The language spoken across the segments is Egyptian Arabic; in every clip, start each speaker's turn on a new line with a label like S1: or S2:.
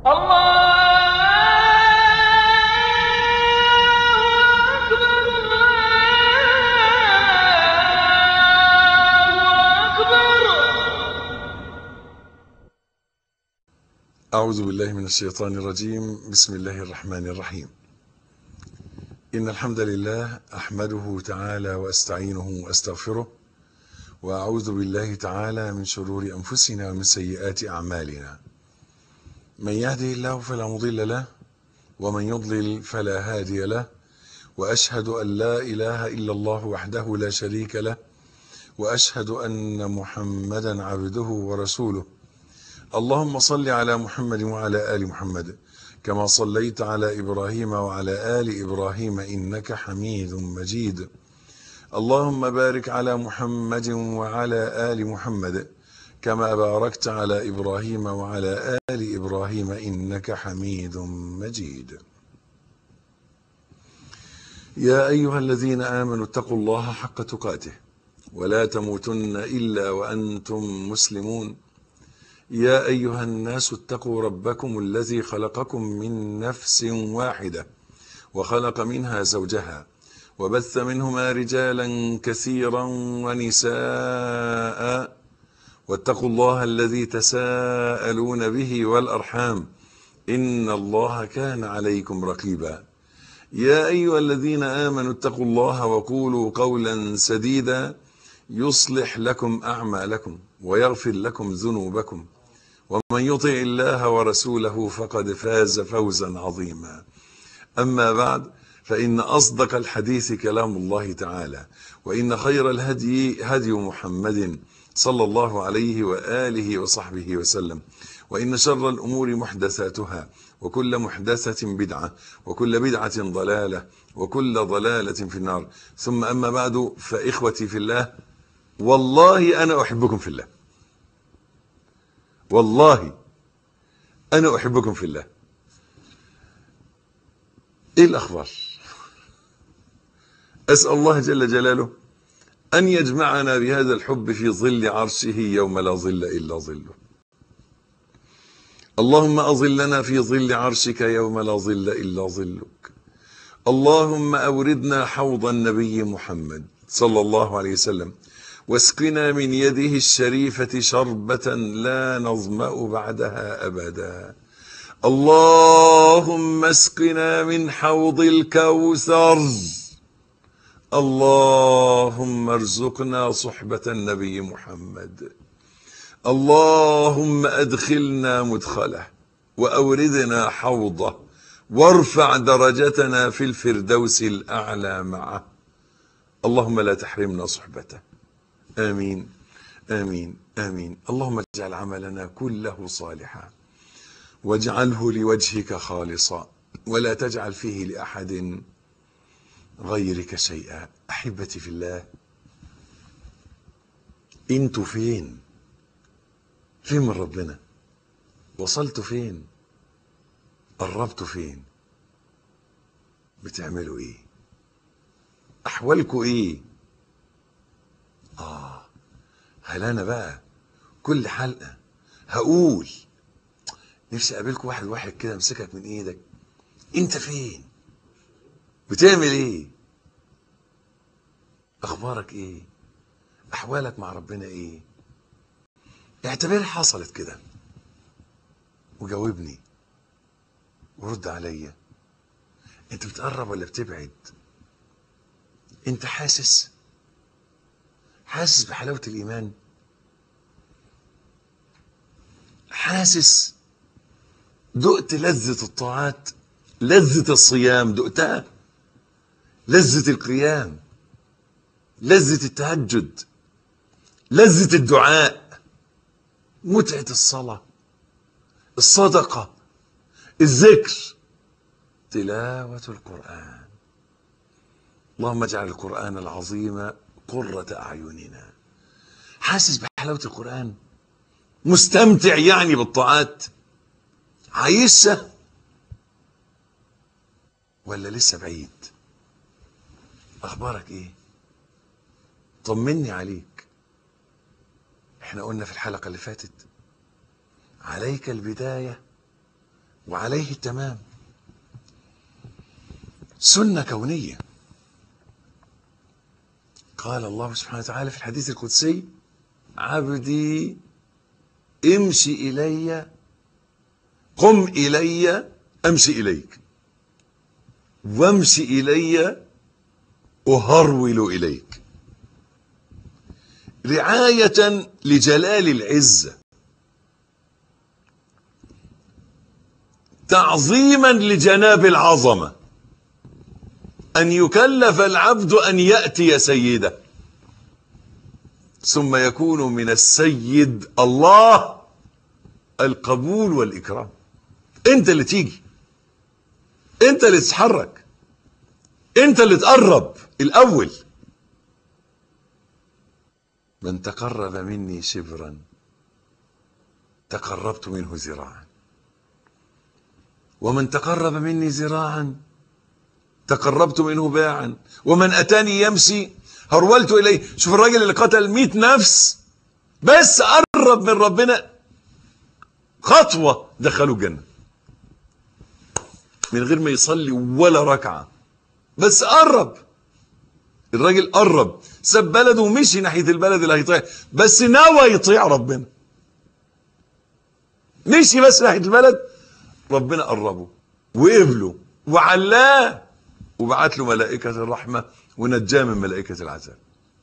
S1: أعوذ بالله من الشيطان الرجيم بسم الله الرحمن الرحيم إن الحمد لله أحمده تعالى وأستعينه وأستغفره وأعوذ بالله تعالى من شرور أنفسنا ومن سيئات أعمالنا من يهده الله فلا مضل له ومن يضلل فلا هادي له وأشهد أن لا إله إلا الله وحده لا شريك له وأشهد أن محمدا عبده ورسوله اللهم صل على محمد وعلى آل محمد كما صليت على إبراهيم وعلى آل إبراهيم إنك حميد مجيد اللهم بارك على محمد وعلى آل محمد كما باركت على إبراهيم وعلى آل إبراهيم إنك حميد مجيد يا أيها الذين آمنوا اتقوا الله حق تقاته ولا تموتن إلا وأنتم مسلمون يا أيها الناس اتقوا ربكم الذي خلقكم من نفس واحدة وخلق منها زوجها وبث منهما رجالا كثيرا ونساء واتقوا الله الذي تساءلون به والأرحام إن الله كان عليكم رقيبا يا أيها الذين آمنوا اتقوا الله وقولوا قولا سديدا يصلح لكم أعمالكم ويغفر لكم ذنوبكم ومن يطع الله ورسوله فقد فاز فوزا عظيما أما بعد فإن أصدق الحديث كلام الله تعالى وإن خير الهدي هدي محمد صلى الله عليه وآله وصحبه وسلم وإن شر الأمور محدثاتها وكل محدثة بدعة وكل بدعة ضلالة وكل ضلالة في النار ثم أما بعد فإخوتي في الله والله أنا أحبكم في الله والله أنا أحبكم في الله إيه الأخبار أسأل الله جل جلاله أن يجمعنا بهذا الحب في ظل عرشه يوم لا ظل إلا ظله اللهم أظلنا في ظل عرشك يوم لا ظل إلا ظلك اللهم أوردنا حوض النبي محمد صلى الله عليه وسلم واسقنا من يده الشريفة شربة لا نظمأ بعدها أبدا اللهم اسقنا من حوض الكوثر اللهم ارزقنا صحبة النبي محمد اللهم أدخلنا مدخله وأوردنا حوضه وارفع درجتنا في الفردوس الأعلى معه اللهم لا تحرمنا صحبته آمين آمين آمين اللهم اجعل عملنا كله صالحا واجعله لوجهك خالصا ولا تجعل فيه لأحد غيرك شيئا أحبتي في الله انتوا فين فين من ربنا وصلتوا فين قربتوا فين بتعملوا ايه احوالكوا ايه اه هل انا بقى كل حلقه هقول نفسي اقابلكوا واحد واحد كده امسكك من ايدك انت فين بتعمل ايه اخبارك ايه احوالك مع ربنا ايه اعتبرها حصلت كده وجاوبني ورد عليا انت بتقرب ولا بتبعد انت حاسس حاسس بحلاوة الإيمان حاسس دقت لذة الطاعات لذة الصيام دقتها لذة القيام لذة التهجد لذة الدعاء متعة الصلاة الصدقة الذكر تلاوة القرآن اللهم اجعل القرآن العظيم قرة أعيننا حاسس بحلاوة القرآن مستمتع يعني بالطاعات عايشها ولا لسه بعيد أخبارك إيه طمني عليك احنا قلنا في الحلقة اللي فاتت عليك البداية وعليه التمام سنة كونية قال الله سبحانه وتعالى في الحديث القدسي عبدي امشي إلي قم إلي أمشي إليك وامشي إلي أهرول إليك رعاية لجلال العزة تعظيما لجناب العظمة أن يكلف العبد أن يأتي سيده ثم يكون من السيد الله القبول والإكرام أنت اللي تيجي أنت اللي تتحرك أنت اللي تقرب الأول من تقرب مني شبرا تقربت منه ذراعا ومن تقرب مني ذراعا تقربت منه باعا ومن أتاني يمشي هرولت إليه شوف الراجل اللي قتل مئة نفس بس قرب من ربنا خطوة دخلوا الجنة من غير ما يصلي ولا ركعة بس قرب الراجل قرب ساب بلده ومشي ناحية البلد اللي هيطيع بس نوى يطيع ربنا مشي بس ناحية البلد ربنا قربه وقبله وعلاه وبعت له ملائكة الرحمة ونجاه من ملائكة العذاب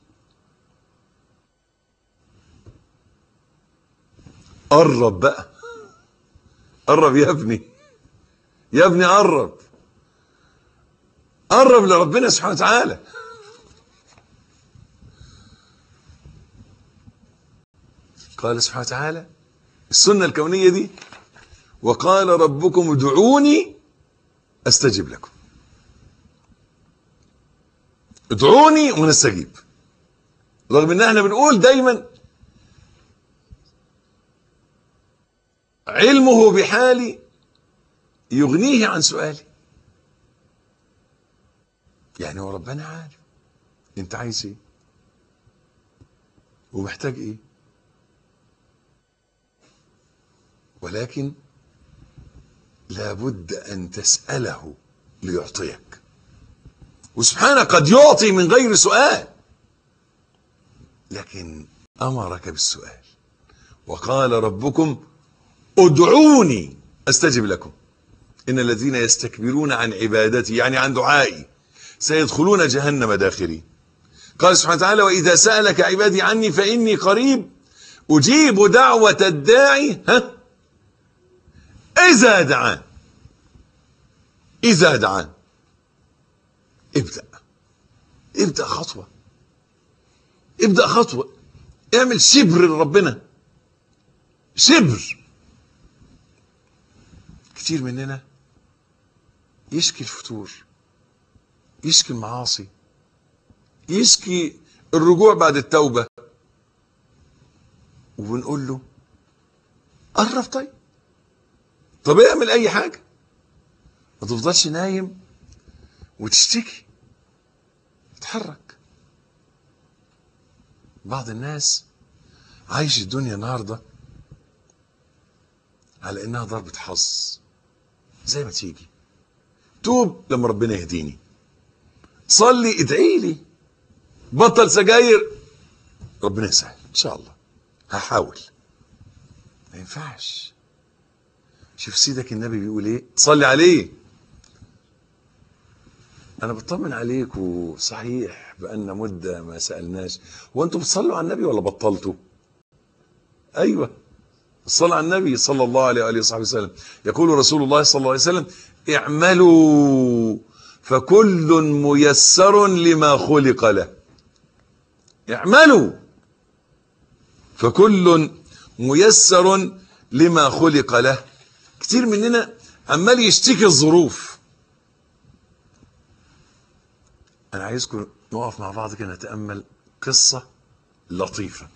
S1: قرب بقى قرب يا ابني يا ابني قرب قرب لربنا سبحانه وتعالى قال سبحانه وتعالى السنة الكونية دي وقال ربكم ادعوني استجب لكم ادعوني ونستجيب رغم ان احنا بنقول دايما علمه بحالي يغنيه عن سؤالي يعني هو ربنا عارف انت عايز ايه ومحتاج ايه ولكن لابد ان تساله ليعطيك وسبحانه قد يعطي من غير سؤال لكن امرك بالسؤال وقال ربكم ادعوني استجب لكم ان الذين يستكبرون عن عبادتي يعني عن دعائي سيدخلون جهنم داخرين قال سبحانه وتعالى واذا سالك عبادي عني فاني قريب اجيب دعوه الداعي ها اذا دعان اذا دعان ابدا ابدا خطوه ابدا خطوه اعمل شبر لربنا شبر كتير مننا يشكي الفتور يشكي المعاصي يشكي الرجوع بعد التوبة وبنقول له قرب طيب طب اعمل اي حاجة ما تفضلش نايم وتشتكي اتحرك بعض الناس عايش الدنيا النهارده على انها ضربة حظ زي ما تيجي توب لما ربنا يهديني صلي ادعي لي بطل سجاير ربنا يسهل ان شاء الله هحاول ما ينفعش شوف سيدك النبي بيقول ايه صلي عليه انا بطمن عليك وصحيح بقالنا مده ما سالناش هو انتوا بتصلوا على النبي ولا بطلتوا ايوه الصلاة على النبي صلى الله عليه وآله وصحبه وسلم يقول رسول الله صلى الله عليه وسلم اعملوا فكل ميسر لما خلق له اعملوا فكل ميسر لما خلق له كتير مننا عمال يشتكي الظروف انا عايزكم نقف مع بعض كده نتامل قصه لطيفه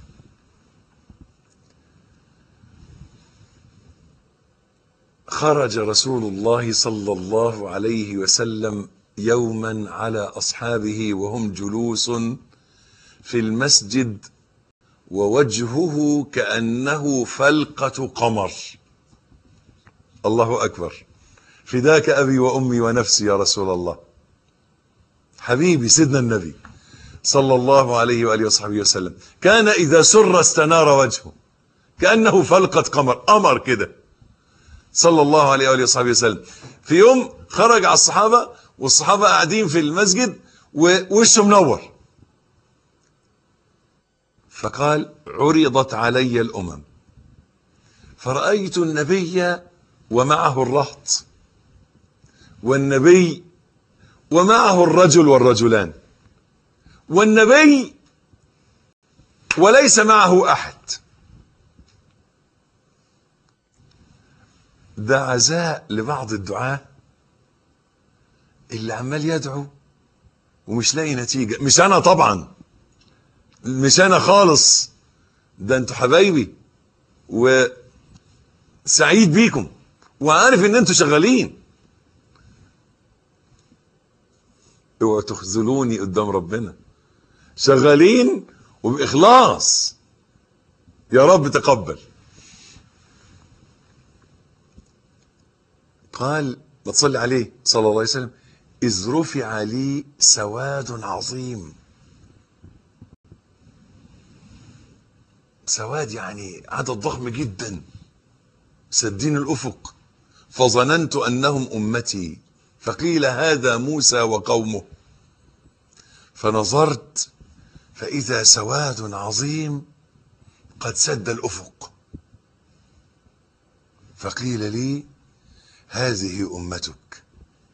S1: خرج رسول الله صلى الله عليه وسلم يوما على اصحابه وهم جلوس في المسجد ووجهه كانه فلقه قمر الله أكبر فداك أبي وأمي ونفسي يا رسول الله حبيبي سيدنا النبي صلى الله عليه وآله وصحبه وسلم كان إذا سر استنار وجهه كأنه فلقة قمر قمر كده صلى الله عليه وآله وصحبه وسلم في يوم خرج على الصحابة والصحابة قاعدين في المسجد ووشه منور فقال عرضت علي الأمم فرأيت النبي ومعه الرهط والنبي ومعه الرجل والرجلان والنبي وليس معه أحد ده عزاء لبعض الدعاة اللي عمال يدعو ومش لاقي نتيجة مش أنا طبعا مش أنا خالص ده انتوا حبايبي وسعيد بيكم وعارف ان انتوا شغالين اوعوا تخذلوني قدام ربنا شغالين وبإخلاص يا رب تقبل قال ما تصلي عليه صلى الله عليه وسلم إذ رفع لي سواد عظيم سواد يعني عدد ضخم جدا سدين الأفق فظننت أنهم أمتي فقيل هذا موسى وقومه فنظرت فإذا سواد عظيم قد سد الأفق فقيل لي هذه أمتك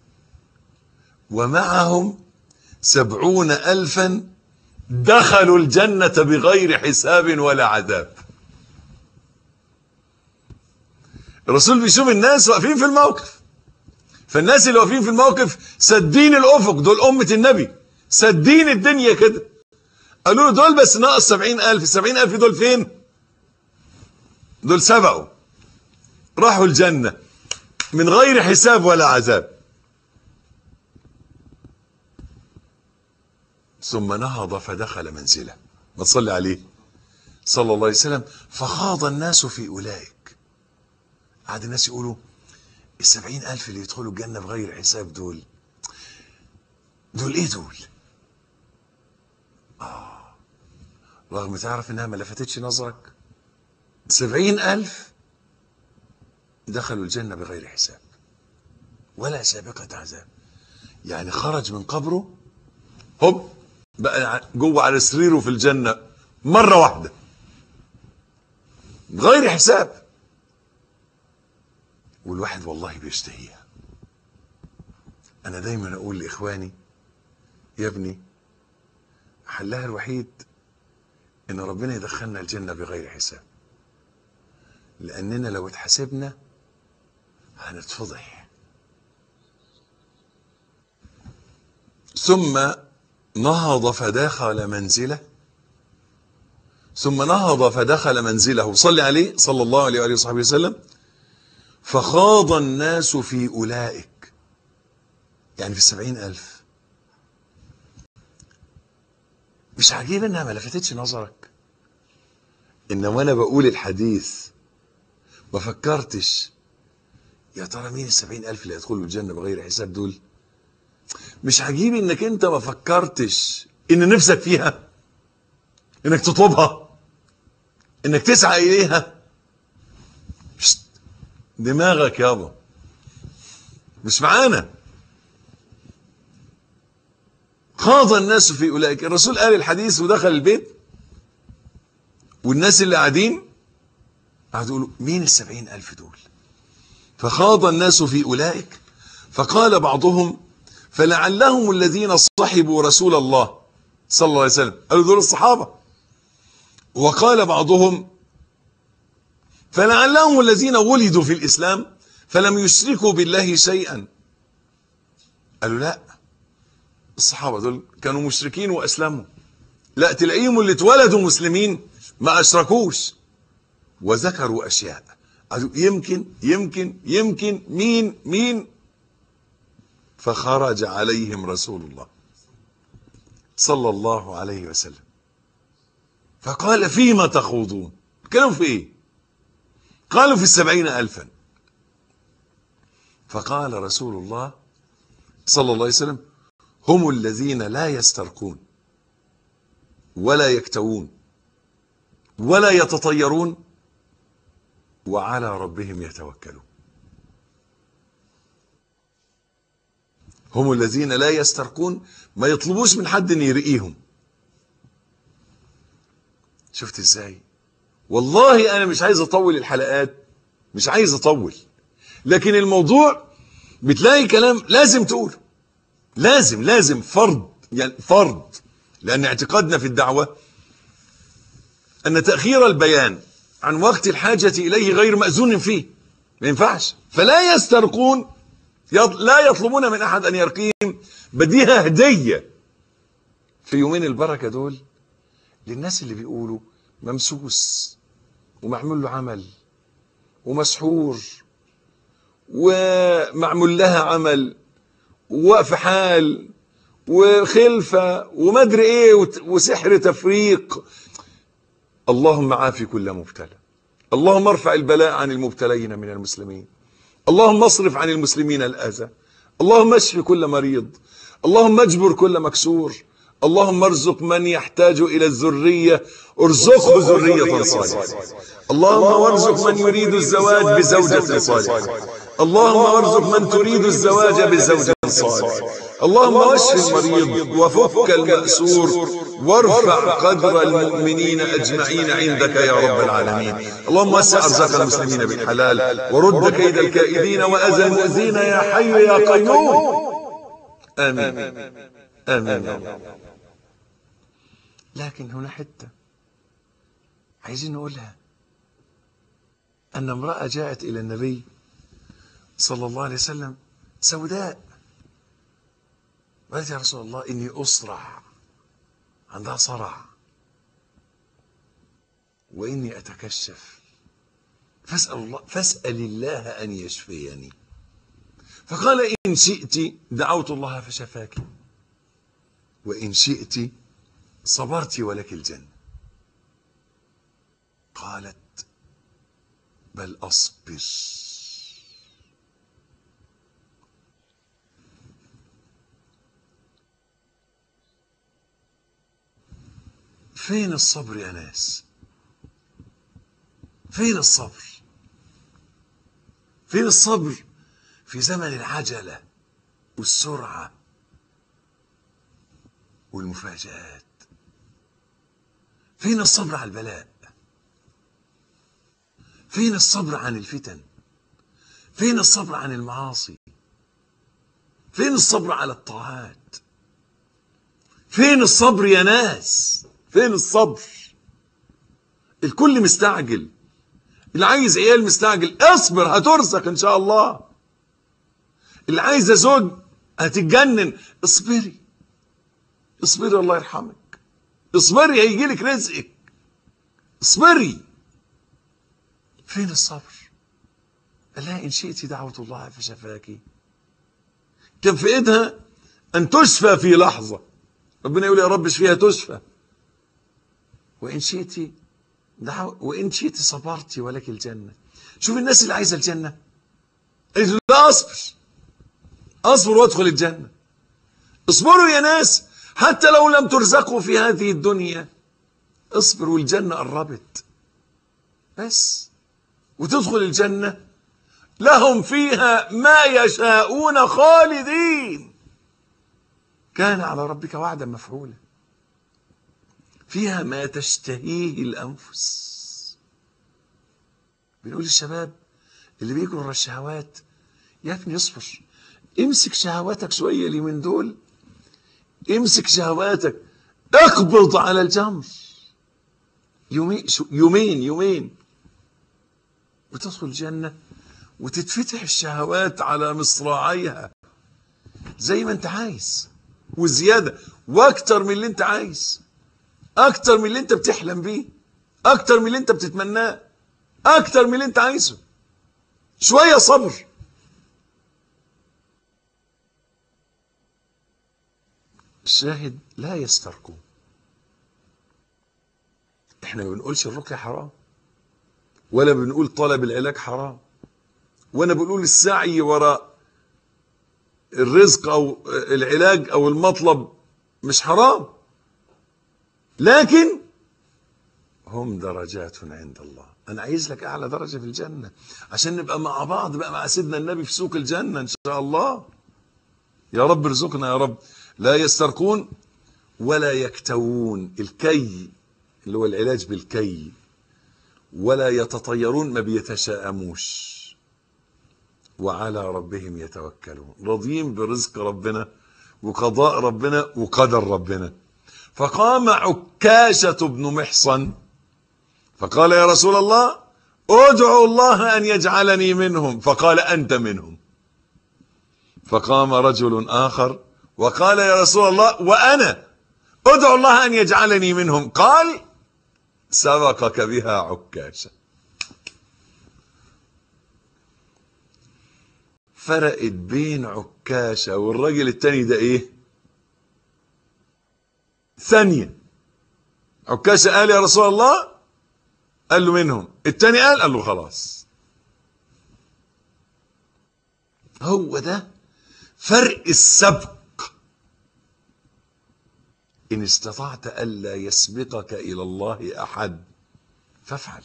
S1: ومعهم سبعون ألفا دخلوا الجنة بغير حساب ولا عذاب الرسول بيشوف الناس واقفين في الموقف فالناس اللي واقفين في الموقف سدين الأفق دول أمة النبي سدين الدنيا كده قالوا له دول بس ناقص سبعين ألف السبعين ألف دول فين دول سبقوا راحوا الجنة من غير حساب ولا عذاب ثم نهض فدخل منزله ما تصلي عليه صلى الله عليه وسلم فخاض الناس في أولئك قعد الناس يقولوا السبعين ألف اللي يدخلوا الجنة بغير حساب دول دول ايه دول آه رغم تعرف انها ما لفتتش نظرك سبعين ألف دخلوا الجنة بغير حساب ولا سابقة عذاب يعني خرج من قبره هوب بقى جوه على سريره في الجنة مرة واحدة بغير حساب والواحد والله بيشتهيها انا دايما اقول لاخواني يا ابني حلها الوحيد ان ربنا يدخلنا الجنة بغير حساب لاننا لو اتحاسبنا هنتفضح ثم نهض فدخل منزله ثم نهض فدخل منزله صلي عليه صلى الله عليه وآله وصحبه وسلم فخاض الناس في أولئك يعني في السبعين ألف مش عجيب انها ما لفتتش نظرك انما وانا بقول الحديث ما فكرتش يا ترى مين السبعين ألف اللي يدخلوا الجنة بغير حساب دول مش عجيب انك انت ما فكرتش ان نفسك فيها انك تطلبها انك تسعى اليها شت. دماغك يابا مش معانا خاض الناس في اولئك الرسول قال الحديث ودخل البيت والناس اللي قاعدين قعدوا يقولوا مين السبعين ألف دول فخاض الناس في أولئك فقال بعضهم فلعلهم الذين صحبوا رسول الله صلى الله عليه وسلم قالوا دول الصحابة وقال بعضهم فلعلهم الذين ولدوا في الإسلام فلم يشركوا بالله شيئا قالوا لا الصحابة دول كانوا مشركين وأسلموا لا تلاقيهم اللي اتولدوا مسلمين ما أشركوش وذكروا أشياء قالوا يمكن يمكن يمكن مين مين فخرج عليهم رسول الله صلى الله عليه وسلم فقال فيما تخوضون كانوا في ايه قالوا في السبعين ألفا فقال رسول الله صلى الله عليه وسلم هم الذين لا يسترقون ولا يكتوون ولا يتطيرون وعلى ربهم يتوكلون هم الذين لا يسترقون ما يطلبوش من حد ان يرقيهم شفت ازاي والله انا مش عايز اطول الحلقات مش عايز اطول لكن الموضوع بتلاقي كلام لازم تقوله لازم لازم فرض يعني فرض لان اعتقادنا في الدعوه ان تاخير البيان عن وقت الحاجه اليه غير ماذون فيه ما ينفعش فلا يسترقون لا يطلبون من احد ان يرقيهم بديها هديه في يومين البركه دول للناس اللي بيقولوا ممسوس ومعمول له عمل ومسحور ومعمول لها عمل ووقف حال وخلفة ومدري ايه وسحر تفريق اللهم عافي كل مبتلى اللهم ارفع البلاء عن المبتلين من المسلمين اللهم اصرف عن المسلمين الأذى اللهم اشف كل مريض اللهم اجبر كل مكسور اللهم ارزق من يحتاج إلى الذرية ارزقه ذرية صالحة اللهم وارزق من يريد الزواج بزوجة صالحة اللهم وارزق من تريد الزواج بزوج صالح اللهم واشف المريض وفك المأسور وارفع قدر المؤمنين أجمعين عندك يا رب العالمين اللهم وسع أرزاق المسلمين بالحلال ورد كيد الكائدين وأذى المؤذين يا حي يا قيوم آمين آمين يا رب لكن هنا حتة عايزين نقولها أن امرأة جاءت إلى النبي صلى الله عليه وسلم سوداء قالت يا رسول الله إني أصرع عندها صرع وإني أتكشف فاسأل الله فاسأل الله أن يشفيني فقال إن شئت دعوت الله فشفاك وإن شئت صبرت ولك الجنة قالت بل أصبر فين الصبر يا ناس فين الصبر فين الصبر في زمن العجلة والسرعة والمفاجآت فين الصبر على البلاء فين الصبر عن الفتن فين الصبر عن المعاصي فين الصبر على الطاعات فين الصبر يا ناس فين الصبر الكل مستعجل اللي عايز عيال مستعجل اصبر هترزق ان شاء الله اللي عايزه زوج هتتجنن اصبري اصبري الله يرحمك اصبري هيجي لك رزقك اصبري فين الصبر ألا إن شئت دعوت الله فشفاك كان في إيدها أن تشفى في لحظة ربنا يقول يا رب اشفيها تشفى وإن شئت دعو وإن شئت صبرت ولك الجنة شوف الناس اللي عايزة الجنة قالت لا أصبر أصبر وأدخل الجنة اصبروا يا ناس حتى لو لم ترزقوا في هذه الدنيا اصبر والجنة قربت بس وتدخل الجنة لهم فيها ما يشاءون خالدين كان على ربك وعدا مفعولا فيها ما تشتهيه الأنفس بنقول للشباب اللي بيجروا ورا الشهوات يا ابني اصبر امسك شهواتك شوية اللي من دول امسك شهواتك اقبض على الجمر يومين يومين يومين وتدخل الجنة وتتفتح الشهوات على مصراعيها زي ما انت عايز وزيادة واكتر من اللي انت عايز اكتر من اللي انت بتحلم بيه اكتر من اللي انت بتتمناه اكتر من اللي انت عايزه شوية صبر الشاهد لا يسترقون احنا ما بنقولش الرقية حرام ولا بنقول طلب العلاج حرام وانا بنقول السعي وراء الرزق او العلاج او المطلب مش حرام لكن هم درجات عند الله انا عايز لك اعلى درجه في الجنه عشان نبقى مع بعض بقى مع سيدنا النبي في سوق الجنه ان شاء الله يا رب ارزقنا يا رب لا يسترقون ولا يكتوون الكي اللي هو العلاج بالكي ولا يتطيرون ما بيتشاءموش وعلى ربهم يتوكلون راضيين برزق ربنا وقضاء ربنا وقدر ربنا فقام عكاشة بن محصن فقال يا رسول الله ادعو الله أن يجعلني منهم فقال أنت منهم فقام رجل آخر وقال يا رسول الله وأنا ادعو الله أن يجعلني منهم قال سبقك بها عكاشة فرقت بين عكاشة والراجل التاني ده ايه ثانية عكاشة قال يا رسول الله قال له منهم التاني قال قال له خلاص هو ده فرق السبق إن استطعت ألا يسبقك إلى الله أحد فافعل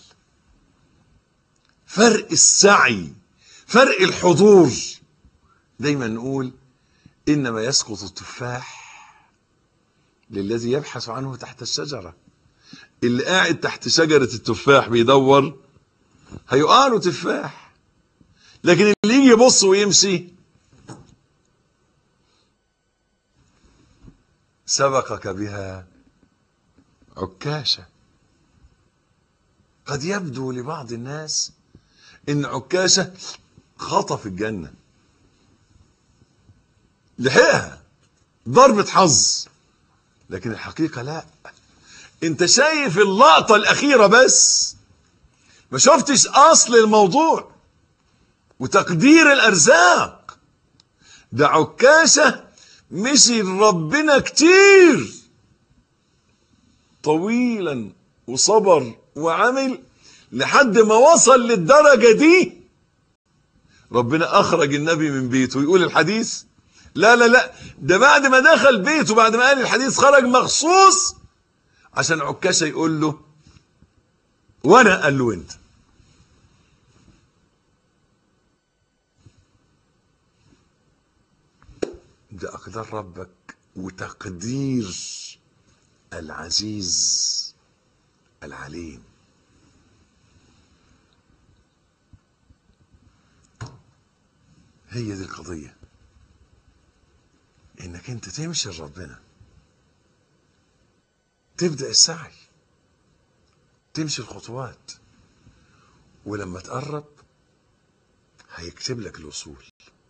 S1: فرق السعي فرق الحضور دايما نقول إنما يسقط التفاح للذي يبحث عنه تحت الشجرة اللي قاعد تحت شجرة التفاح بيدور هيقع له تفاح لكن اللي يجي يبص ويمشي سبقك بها عكاشة قد يبدو لبعض الناس ان عكاشة خطف الجنة لحقها ضربة حظ لكن الحقيقة لا انت شايف اللقطة الاخيرة بس ما شفتش اصل الموضوع وتقدير الارزاق ده عكاشة مشي ربنا كتير طويلا وصبر وعمل لحد ما وصل للدرجة دي ربنا اخرج النبي من بيته يقول الحديث لا لا لا ده بعد ما دخل بيته بعد ما قال الحديث خرج مخصوص عشان عكاشة يقول له وانا قال له انت ده اقدار ربك وتقدير العزيز العليم هي دي القضيه انك انت تمشي لربنا تبدا السعي تمشي الخطوات ولما تقرب هيكتب لك الوصول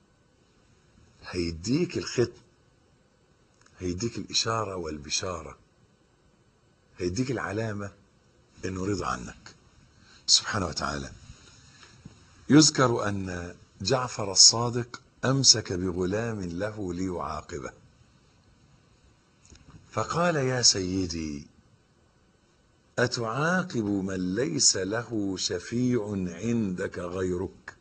S1: هيديك الختم هيديك الإشارة والبشارة هيديك العلامة إنه رضى عنك سبحانه وتعالى يذكر أن جعفر الصادق أمسك بغلام له ليعاقبه فقال يا سيدي أتعاقب من ليس له شفيع عندك غيرك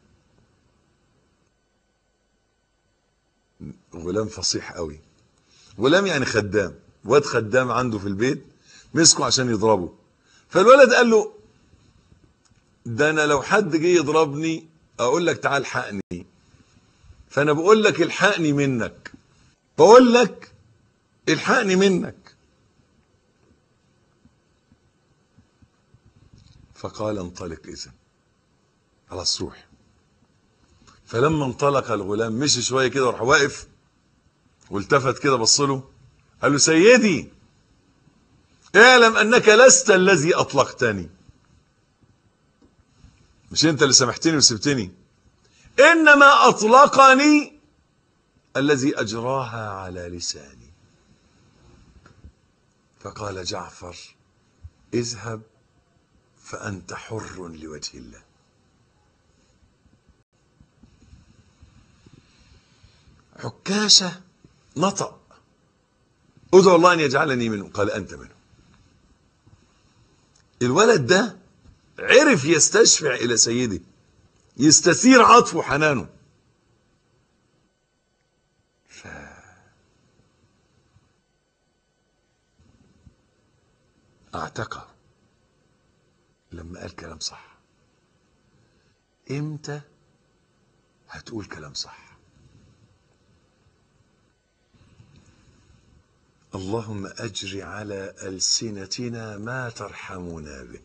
S1: غلام فصيح قوي غلام يعني خدام واد خدام عنده في البيت مسكه عشان يضربه فالولد قال له ده انا لو حد جه يضربني اقول لك تعال الحقني فانا بقول لك الحقني منك بقول لك الحقني منك فقال انطلق اذا خلاص روح فلما انطلق الغلام مشي شويه كده وراح واقف والتفت كده بص له قال له سيدي اعلم انك لست الذي اطلقتني مش انت اللي سامحتني وسبتني انما اطلقني الذي اجراها على لساني فقال جعفر اذهب فانت حر لوجه الله عكاشة نطق ادعو الله ان يجعلني منه قال انت منه الولد ده عرف يستشفع الى سيده يستثير عطفه وحنانه اعتقه لما قال كلام صح امتى هتقول كلام صح اللهم اجر على السنتنا ما ترحمنا به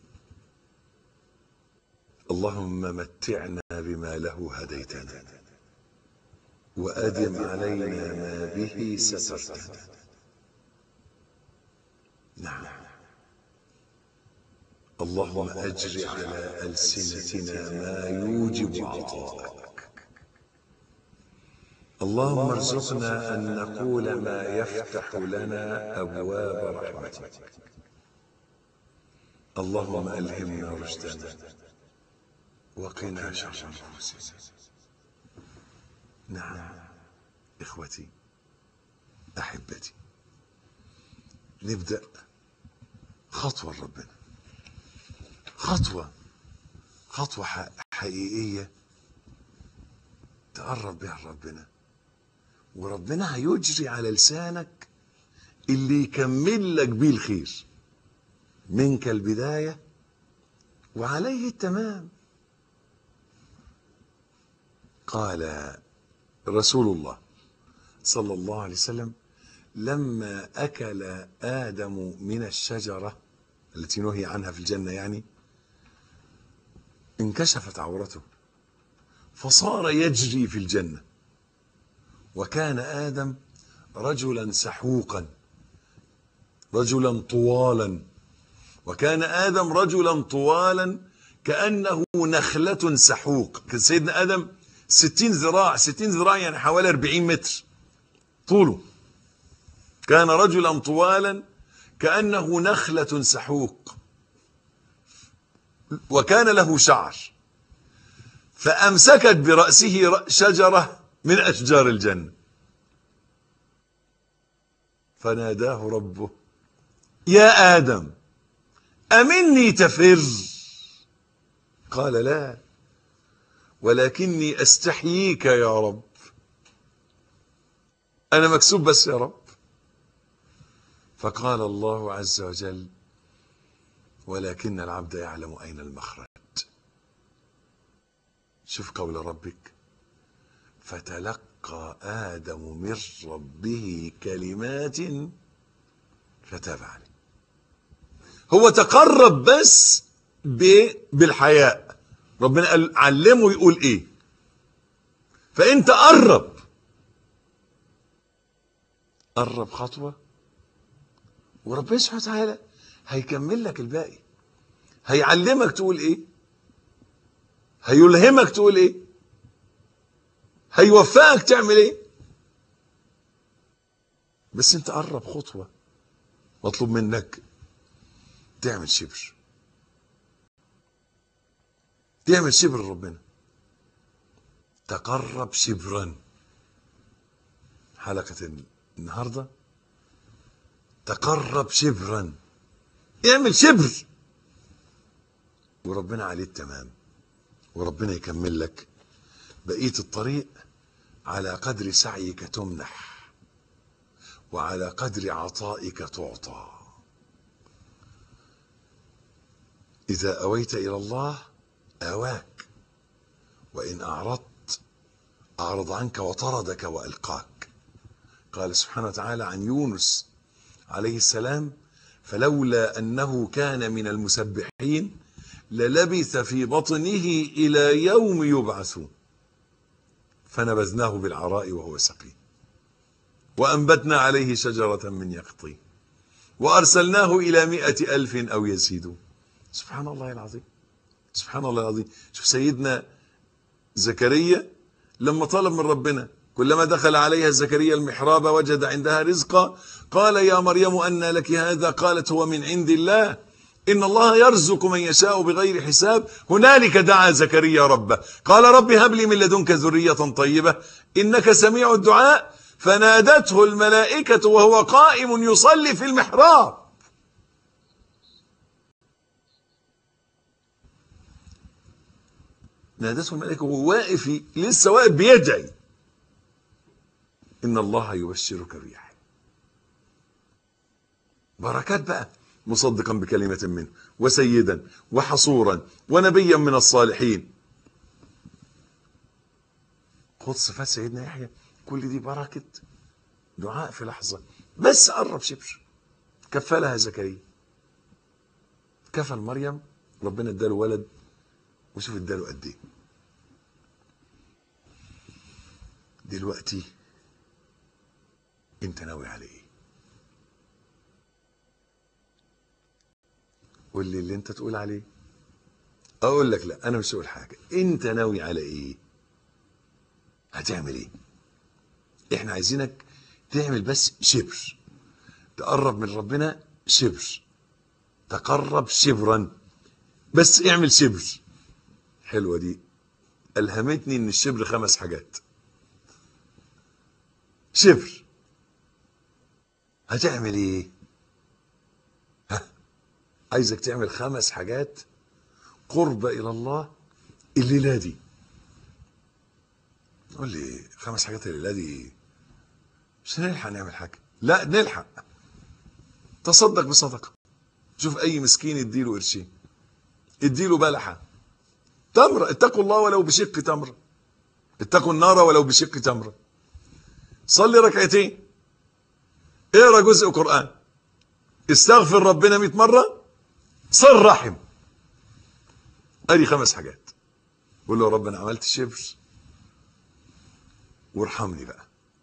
S1: اللهم متعنا بما له هديتنا وادم علينا ما به سترتنا نعم اللهم اجر على السنتنا ما يوجب عطاءك اللهم ارزقنا ان نقول ما يفتح لنا ابواب رحمتك اللهم الهمنا رشدنا وقنا شر انفسنا نعم اخوتي احبتي نبدا خطوه لربنا خطوه خطوه حقيقيه تقرب بها لربنا وربنا هيجري على لسانك اللي يكمل لك بيه الخير منك البدايه وعليه التمام قال رسول الله صلى الله عليه وسلم لما اكل ادم من الشجره التي نهي عنها في الجنه يعني انكشفت عورته فصار يجري في الجنه وكان ادم رجلا سحوقا رجلا طوالا وكان ادم رجلا طوالا كانه نخله سحوق كان سيدنا ادم ستين ذراع ستين ذراع يعني حوالي أربعين متر طوله كان رجلا طوالا كأنه نخلة سحوق وكان له شعر فأمسكت برأسه شجرة من أشجار الجنة فناداه ربه يا آدم أمني تفر قال لا ولكني استحييك يا رب انا مكسوب بس يا رب فقال الله عز وجل ولكن العبد يعلم اين المخرج شوف قول ربك فتلقى ادم من ربه كلمات فتاب عليه هو تقرب بس بالحياء ربنا قال علمه يقول ايه فانت قرب قرب خطوة وربنا سبحانه وتعالى هيكمل لك الباقي هيعلمك تقول ايه هيلهمك تقول ايه هيوفقك تعمل ايه بس انت قرب خطوة مطلوب منك تعمل شبر تعمل شبر ربنا تقرب شبرا حلقة النهاردة تقرب شبرا اعمل شبر وربنا عليه التمام وربنا يكمل لك بقية الطريق على قدر سعيك تمنح وعلى قدر عطائك تعطى إذا أويت إلى الله آواك وإن أعرضت أعرض عنك وطردك وألقاك قال سبحانه وتعالى عن يونس عليه السلام فلولا أنه كان من المسبحين للبث في بطنه إلى يوم يبعثون فنبذناه بالعراء وهو سقيم وأنبتنا عليه شجرة من يقطين وأرسلناه إلى مئة ألف أو يزيدون سبحان الله العظيم سبحان الله العظيم شوف سيدنا زكريا لما طلب من ربنا كلما دخل عليها زكريا المحراب وجد عندها رزقا قال يا مريم أن لك هذا قالت هو من عند الله إن الله يرزق من يشاء بغير حساب هنالك دعا زكريا ربه قال رب هب لي من لدنك ذرية طيبة إنك سميع الدعاء فنادته الملائكة وهو قائم يصلي في المحراب نادته الملائكة وهو واقف لسه واقف بيدعي إن الله يبشرك بيحيى بركات بقى مصدقا بكلمة منه وسيدا وحصورا ونبيا من الصالحين خد صفات سيدنا يحيى كل دي بركة دعاء في لحظة بس قرب شبر كفلها زكريا كفل مريم ربنا اداله ولد وشوف اداله قد ايه دلوقتي انت ناوي على ايه قول لي اللي انت تقول عليه اقول لك لا انا مش هقول حاجه انت ناوي على ايه هتعمل ايه احنا عايزينك تعمل بس شبر تقرب من ربنا شبر تقرب شبرا بس اعمل شبر حلوه دي الهمتني ان الشبر خمس حاجات شبر هتعمل ايه ها عايزك تعمل خمس حاجات قرب الى الله الليله دي قول لي خمس حاجات الليله دي مش هنلحق نعمل حاجه لا نلحق تصدق بصدقه شوف اي مسكين اديله قرشين اديله بلحه تمره اتقوا الله ولو بشق تمره اتقوا النار ولو بشق تمره صلي ركعتين اقرا جزء قران استغفر ربنا 100 مره صل رحم ادي خمس حاجات قول له يا رب انا عملت شبر وارحمني بقى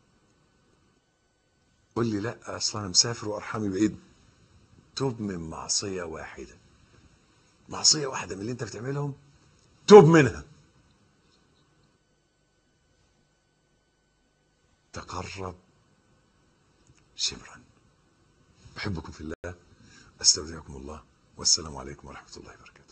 S1: قول لي لا اصل انا مسافر وارحمي بايد توب من معصيه واحده معصيه واحده من اللي انت بتعملهم توب منها تقرب شبرا بحبكم في الله استودعكم الله والسلام عليكم ورحمه الله وبركاته